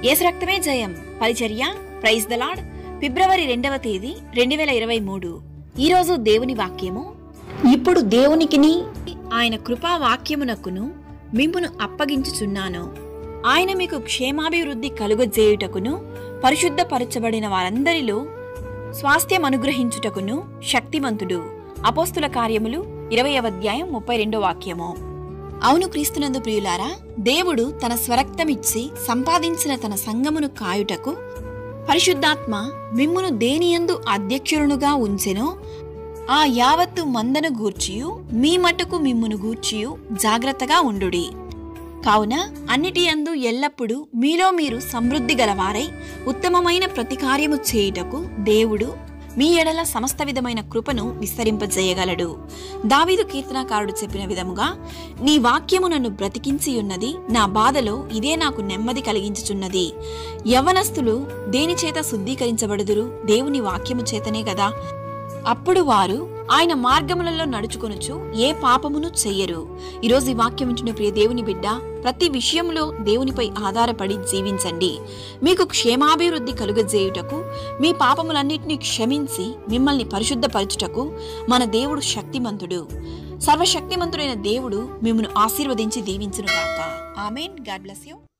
యేసు రక్తమే జయం పరిచర్య ప్రైజ్ ద లార్డ్ ఫిబ్రవరి రెండవ తేదీ రెండు వేల ఇరవై మూడు ఈరోజు దేవుని వాక్యము ఇప్పుడు దేవునికిని ఆయన కృపా వాక్యమునకును మిమ్మును అప్పగించుచున్నాను ఆయన మీకు క్షేమాభివృద్ధి కలుగజేయుటకును పరిశుద్ధపరచబడిన వారందరిలో స్వాస్థ్యం అనుగ్రహించుటకును శక్తిమంతుడు అపోస్తుల కార్యములు ఇరవై అధ్యాయం ముప్పై రెండో వాక్యము అవును క్రీస్తునందు ప్రియులారా దేవుడు తన స్వరక్తమిచ్చి సంపాదించిన తన సంగమును కాయుటకు పరిశుద్ధాత్మ మిమ్మును దేనియందు అధ్యక్షునుగా ఉంచెనో ఆ యావత్తు మందను గూర్చియు మీ మట్టుకు మిమ్మును గూర్చియు జాగ్రత్తగా ఉండుడి కావున అన్నిటి యందు ఎల్లప్పుడూ మీలో మీరు సమృద్ధి గలవారై ఉత్తమమైన ప్రతి కార్యము చేయుటకు దేవుడు మీ ఎడల సమస్త విధమైన కృపను విస్తరింపజేయగలడు దావీదు కీర్తనాకారుడు చెప్పిన విధముగా నీ వాక్యము నన్ను బ్రతికించి ఉన్నది నా బాధలో ఇదే నాకు నెమ్మది కలిగించుచున్నది యవనస్తులు దేని చేత శుద్ధీకరించబడుదురు దేవుని వాక్యము చేతనే కదా అప్పుడు వారు ఆయన మార్గములలో నడుచుకొనుచు ఏ పాపమును చెయ్యరు ఈరోజు ఈ వాక్యం వింటున్న ప్రియ దేవుని బిడ్డ ప్రతి విషయంలో దేవునిపై ఆధారపడి జీవించండి మీకు క్షేమాభివృద్ధి కలుగజేయుటకు మీ పాపములన్నిటినీ క్షమించి మిమ్మల్ని పరిశుద్ధపరచుటకు మన దేవుడు శక్తిమంతుడు సర్వశక్తిమంతుడైన దేవుడు మిమ్మల్ని ఆశీర్వదించి దీవించునుగాక ఆమెన్ గాడ్ బ్లెస్ యూ